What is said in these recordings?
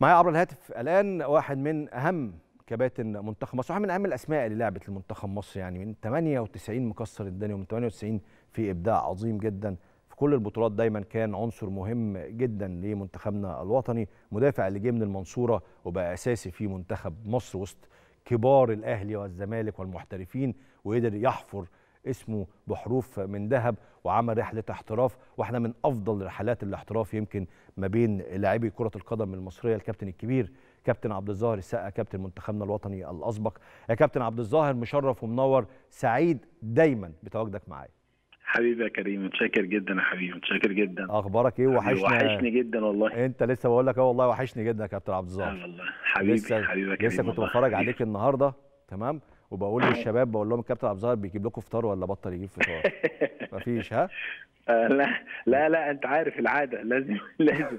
معايا عبر الهاتف الان واحد من اهم كباتن منتخب مصر واحد من اهم الاسماء اللي لعبت لمنتخب مصر يعني من 98 مكسر الدنيا ومن 98 في ابداع عظيم جدا في كل البطولات دايما كان عنصر مهم جدا لمنتخبنا الوطني مدافع اللي جه من المنصوره وبقى اساسي في منتخب مصر وسط كبار الاهلي والزمالك والمحترفين وقدر يحفر اسمه بحروف من ذهب وعمل رحله احتراف واحده من افضل رحلات الاحتراف يمكن ما بين لاعبي كره القدم المصريه الكابتن الكبير كابتن عبد الظاهر السقا كابتن منتخبنا الوطني الاسبق يا كابتن عبد الظاهر مشرف ومنور سعيد دايما بتواجدك معايا حبيبي يا كريم متشكر جدا يا حبيبي متشكر جدا اخبارك ايه وحشني وحشني جدا والله انت لسه بقول لك اه والله وحشني جدا يا كابتن عبد الظاهر والله حبيبي لسه حبيبي يا كريم لسه كنت والله. بتفرج حبيبي. عليك النهارده تمام وبقول للشباب بقول لهم الكابتن عبد الظاهر بيجيب لكم فطار ولا بطل يجيب فطار مفيش ها آه، لا لا لا انت عارف العاده لازم لازم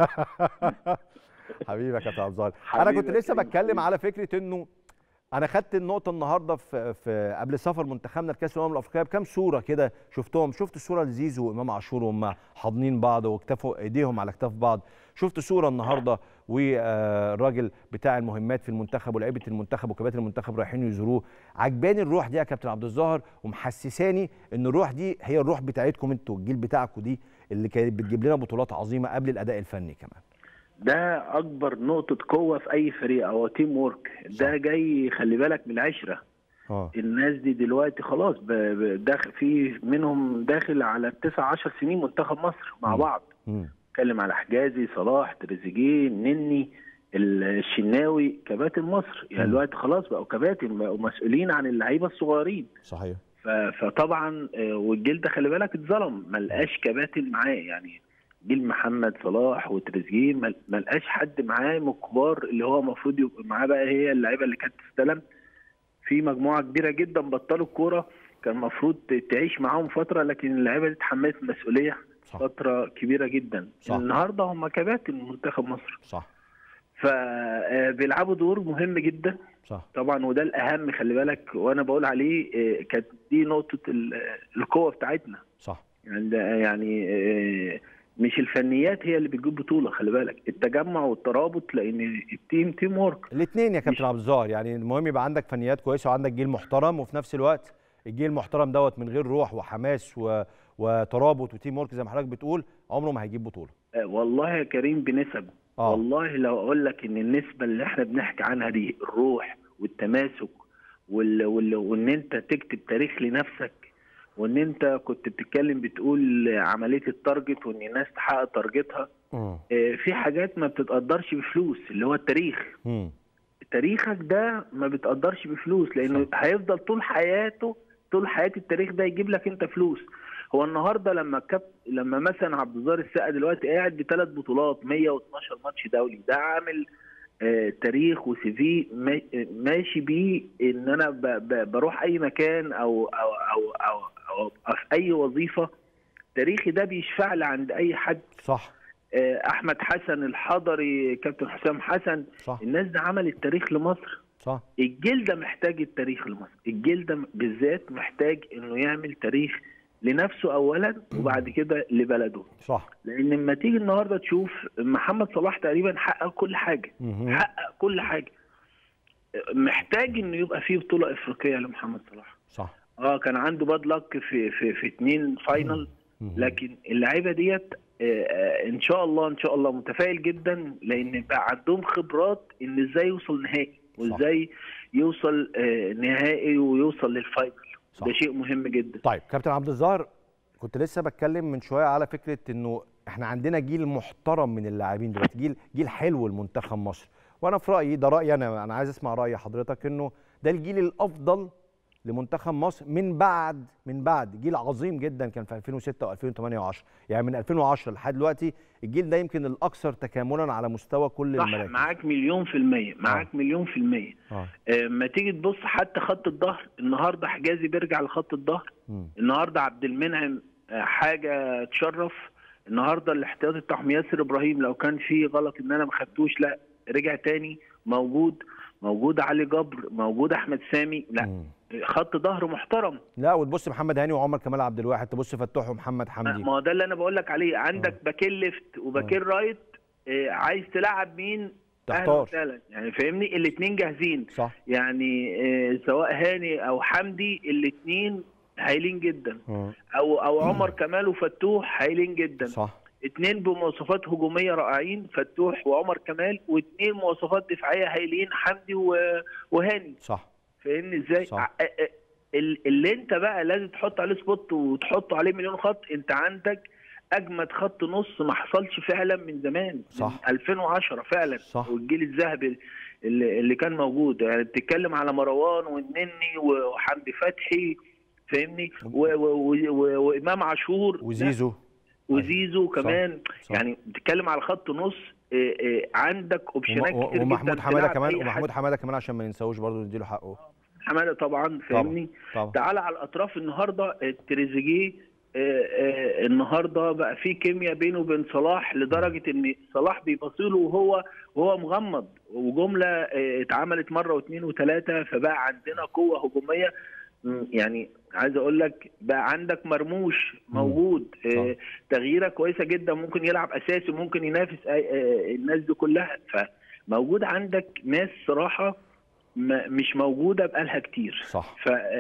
حبيبي يا كابتن عبد الظاهر انا حبيبي كنت يا لسه كريم، بتكلم حبيبي. على فكره انه انا خدت النقطه النهارده في, في قبل سفر منتخبنا لكاس الامم الافريقيه بكام صوره كده شفتهم شفت صوره لزيزو وامام عاشور وهم حاضنين بعض واكتفوا ايديهم على اكتاف بعض شفت صوره النهارده والراجل بتاع المهمات في المنتخب ولاعيبه المنتخب وكباتن المنتخب رايحين يزوروه عجباني الروح دي يا كابتن عبد الظاهر ومحسساني ان الروح دي هي الروح بتاعتكم انتوا الجيل بتاعكم دي اللي كانت بتجيب لنا بطولات عظيمه قبل الاداء الفني كمان ده اكبر نقطه قوه في اي فريق او تيم وورك ده جاي خلي بالك من العشره اه الناس دي دلوقتي خلاص ب- ب- داخل في منهم داخل على 9 10 سنين منتخب مصر مع مم. بعض مم. اتكلم على حجازي صلاح تريزيجيه نني الشناوي كباتن مصر يعني مم. دلوقتي خلاص بقوا كباتن بقوا مسؤولين عن اللعيبه الصغيرين صحيح ف- فطبعا آه، والجيل ده خلي بالك اتظلم ما لقاش كباتن معاه يعني جيل محمد صلاح وتريزيجيه ما ما لقاش حد معاه من الكبار اللي هو المفروض يبقى معاه بقى هي اللعيبه اللي كانت تستلم في مجموعه كبيره جدا بطلوا الكوره كان المفروض تعيش معاهم فتره لكن اللعيبه دي اتحملت مسؤوليه صح فتره كبيره جدا صح. النهارده هم كباتن منتخب مصر صح فبيلعبوا دور مهم جدا صح طبعا وده الاهم خلي بالك وانا بقول عليه آه، كانت دي نقطه ال- القوه بتاعتنا صح يعني ده- يعني آه، مش الفنيات هي اللي بتجيب بطوله خلي بالك التجمع والترابط لان التيم تيم وورك الاثنين يا كابتن مش- عبد الظاهر يعني المهم يبقى عندك فنيات كويسه وعندك جيل محترم وفي نفس الوقت الجيل المحترم دوت من غير روح وحماس و... وترابط وتيم ورك زي ما حضرتك بتقول عمره ما هيجيب بطوله آه، والله يا كريم بنسب اه والله لو اقول لك ان النسبه اللي احنا بنحكي عنها دي الروح والتماسك وال... وال... وان انت تكتب تاريخ لنفسك وان انت كنت بتتكلم بتقول عمليه التارجت وان الناس تحقق تارجتها مم. آه، في حاجات ما بتتقدرش بفلوس اللي هو التاريخ مم. تاريخك ده ما بتقدرش بفلوس لانه صح. هيفضل طول حياته طول حياه التاريخ ده يجيب لك انت فلوس هو النهارده لما كاب لما مثلا عبد الظاهر السقا دلوقتي قاعد بثلاث بطولات 112 ماتش دولي ده عامل آه تاريخ وسي في ما- آه، ماشي بيه ان انا ب ب بروح اي مكان او او او او, أو, أو في اي وظيفه تاريخي ده بيشفع لي عند اي حد صح آه، احمد حسن الحضري كابتن حسام حسن صح الناس دي عملت تاريخ لمصر صح الجيل ده محتاج التاريخ لمصر الجيل ده بالذات محتاج انه يعمل تاريخ لنفسه اولا وبعد كده لبلده صح لان لما تيجي النهارده تشوف محمد صلاح تقريبا حقق كل حاجه مهم. حقق كل حاجه محتاج انه يبقى فيه بطوله افريقيه لمحمد صلاح صح اه كان عنده باد لك في في في اتنين فاينل مهم. لكن اللعيبه ديت آه، آه، ان شاء الله ان شاء الله متفائل جدا لان بقى عندهم خبرات ان ازاي يوصل نهائي وازاي يوصل آه، نهائي ويوصل للفاينل صح. ده شيء مهم جدا طيب كابتن عبد الظاهر كنت لسه بتكلم من شويه على فكره انه احنا عندنا جيل محترم من اللاعبين دلوقتي جيل جيل حلو لمنتخب مصر وانا في رايي ده رايي انا انا عايز اسمع راي حضرتك انه ده الجيل الافضل لمنتخب مصر من بعد من بعد جيل عظيم جدا كان في 2006 و2008 و10 يعني من 2010 لحد دلوقتي الجيل ده يمكن الاكثر تكاملا على مستوى كل صح المراكز معاك مليون في المية معاك مليون في المية اه آه، ما تيجي تبص حتى خط الظهر النهارده حجازي بيرجع لخط الظهر مم. النهارده عبد المنعم آه، حاجه تشرف النهارده الاحتياطي بتاعهم ياسر ابراهيم لو كان في غلط ان انا ما خدتوش لا رجع تاني موجود موجود علي جبر موجود احمد سامي لا مم. خط ظهر محترم لا وتبص محمد هاني وعمر كمال عبد الواحد تبص فتوح ومحمد ما حمدي ما هو ده اللي انا بقول لك عليه عندك باكين ليفت وباكين رايت آه، عايز تلعب مين أهلا تحتار وسهلا يعني فاهمني الاثنين جاهزين صح يعني آه، سواء هاني او حمدي الاثنين هايلين جدا مم. او او عمر كمال وفتوح هايلين جدا صح اتنين بمواصفات هجوميه رائعين فتوح وعمر كمال واتنين مواصفات دفاعيه هايلين حمدي و- وهاني صح فاهمني ازاي صح. ع- ا- ا- ال- اللي انت بقى لازم تحط عليه سبوت وتحط عليه مليون خط انت عندك اجمد خط نص ما حصلش فعلا من زمان صح. من 2010 فعلا صح. والجيل الذهبي اللي, اللي كان موجود يعني بتتكلم على مروان والنني وحمدي فتحي فاهمني و- و- و- و- وامام عاشور وزيزو وزيزو كمان صح. يعني بتتكلم على خط نص اه، اه، عندك اوبشنات وم- كتير ومحمود جدا حماده تلعب كمان أي حد. ومحمود حماده كمان عشان ما ننساهوش برضه نديله حقه حماده طبعا فاهمني طبعا تعالى على الاطراف النهارده التريزيجيه آه، آه، النهارده بقى في كيمياء بينه وبين صلاح لدرجه ان صلاح بيبصيله وهو وهو مغمض وجمله آه، اتعملت مره واثنين وثلاثه فبقى عندنا قوه هجوميه م، يعني عايز اقول لك بقى عندك مرموش موجود آه، تغييره كويسه جدا ممكن يلعب اساسي ممكن ينافس أي- آه، الناس دي كلها فموجود عندك ناس صراحه ما- مش موجوده بقالها كتير صح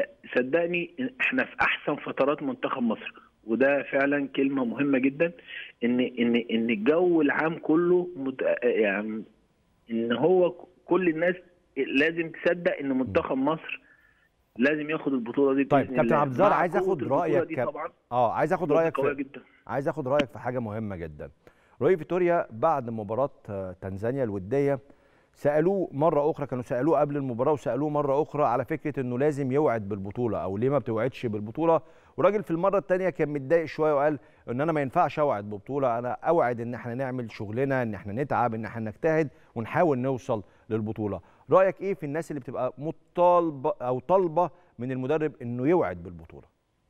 فصدقني احنا في احسن فترات منتخب مصر وده فعلا كلمه مهمه جدا ان ان ان الجو العام كله مت... يعني ان هو كل الناس لازم تصدق ان منتخب مصر لازم ياخد البطوله دي طيب، بإذن كابتن الله. عبد الزهر، مع عايز قوة آخد البطولة رأيك دي كاب- طبعا اه عايز اخد رايك قويه في جدا عايز اخد رايك في حاجه مهمه جدا روي فيتوريا بعد مباراه آه، تنزانيا الوديه سالوه مره اخرى كانوا سالوه قبل المباراه وسالوه مره اخرى على فكره انه لازم يوعد بالبطوله او ليه ما بتوعدش بالبطوله وراجل في المره الثانيه كان متضايق شويه وقال ان انا ما ينفعش اوعد ببطوله انا اوعد ان احنا نعمل شغلنا ان احنا نتعب ان احنا نجتهد ونحاول نوصل للبطوله رايك ايه في الناس اللي بتبقى مطالبه او طالبه من المدرب انه يوعد بالبطوله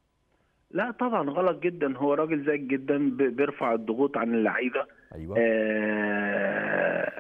لا طبعا غلط جدا هو راجل ذكي جدا ب- بيرفع الضغوط عن اللعيبه ايوه آه،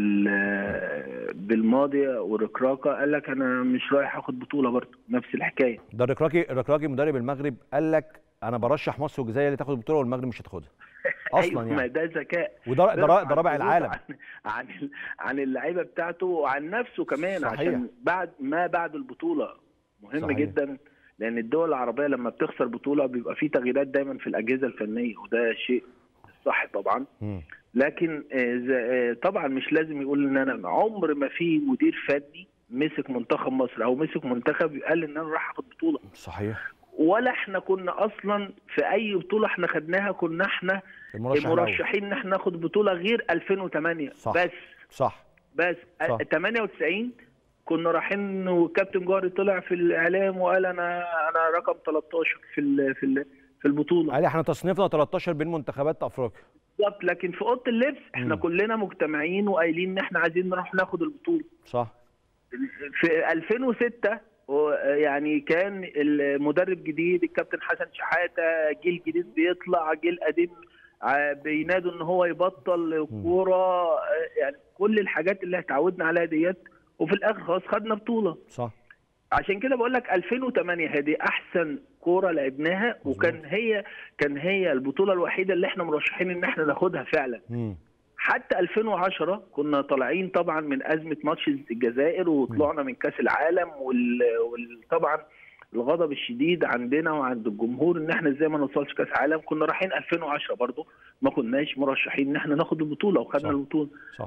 ال- بالماضي وركراكه قال لك انا مش رايح اخد بطوله برضه نفس الحكايه ده الركراكي الركراكي مدرب المغرب قال لك انا برشح مصر والجزائر اللي تاخد البطوله والمغرب مش هتاخدها اصلا أيوة ما يعني ده ذكاء وده ده, بيرفع ده رابع الضغوط العالم عن عن, ال- عن اللعيبه بتاعته وعن نفسه كمان صحيح. عشان بعد ما بعد البطوله مهم صحيح. جدا لان الدول العربيه لما بتخسر بطوله بيبقى في تغييرات دايما في الاجهزه الفنيه وده شيء صح طبعا مم. لكن آه، ز- آه، طبعا مش لازم يقول ان انا عمر ما في مدير فني مسك منتخب مصر او مسك منتخب قال ان انا راح اخد بطوله صحيح ولا احنا كنا اصلا في اي بطوله احنا خدناها كنا احنا المرشح الأول. مرشحين ان احنا ناخد بطوله غير 2008 صح. بس صح بس صح. 98 كنا رايحين وكابتن جوهري طلع في الاعلام وقال انا انا رقم 13 في ال في ال في البطوله قال احنا تصنيفنا 13 بين منتخبات افريقيا بالظبط لكن في اوضه اللبس احنا مم. كلنا مجتمعين وقايلين ان احنا عايزين نروح ناخد البطوله صح في 2006 و- يعني كان المدرب جديد الكابتن حسن شحاته جيل جديد بيطلع جيل قديم ع- بينادوا ان هو يبطل الكوره يعني كل الحاجات اللي اتعودنا عليها ديت وفي الاخر خلاص خدنا بطوله صح عشان كده بقول لك 2008 هذه احسن كوره لعبناها وكان هي كان هي البطوله الوحيده اللي احنا مرشحين ان احنا ناخدها فعلا مم. حتى 2010 كنا طالعين طبعا من ازمه ماتش الجزائر وطلعنا من كاس العالم وطبعا الغضب الشديد عندنا وعند الجمهور ان احنا ازاي ما نوصلش كاس عالم كنا رايحين 2010 برضو ما كناش مرشحين ان احنا ناخد البطوله وخدنا صح. البطوله صح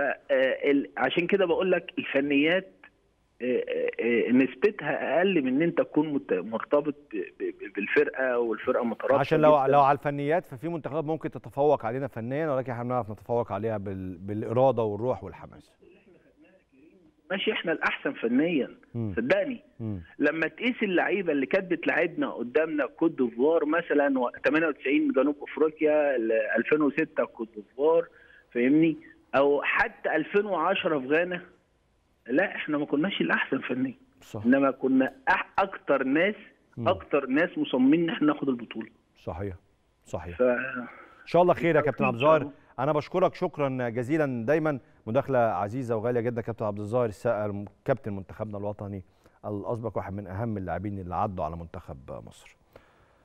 فعشان كده بقول لك الفنيات آه، آه، نسبتها اقل من ان انت تكون مت- مرتبط ب- ب- بالفرقه والفرقه مترابطه عشان لو جداً. لو على الفنيات ففي منتخبات ممكن تتفوق علينا فنيا ولكن احنا بنعرف نتفوق عليها بال... بالاراده والروح والحماس ماشي احنا الاحسن فنيا مم. صدقني مم. لما تقيس اللعيبه اللي كانت بتلعبنا قدامنا كوت ديفوار مثلا و 98 جنوب افريقيا ل 2006 كوت ديفوار فاهمني او حتى 2010 في غانا لا احنا ما كناش الاحسن فنيا صح انما كنا أح- اكتر ناس مم. اكتر ناس مصممين ان احنا ناخد البطوله صحيح صحيح ف ان شاء الله خير يا كابتن عبد إن شاء الظاهر انا بشكرك شكرا جزيلا دايما مداخله عزيزه وغاليه جدا كابتن عبد الظاهر السقا كابتن منتخبنا الوطني الاسبق واحد من اهم اللاعبين اللي عدوا على منتخب مصر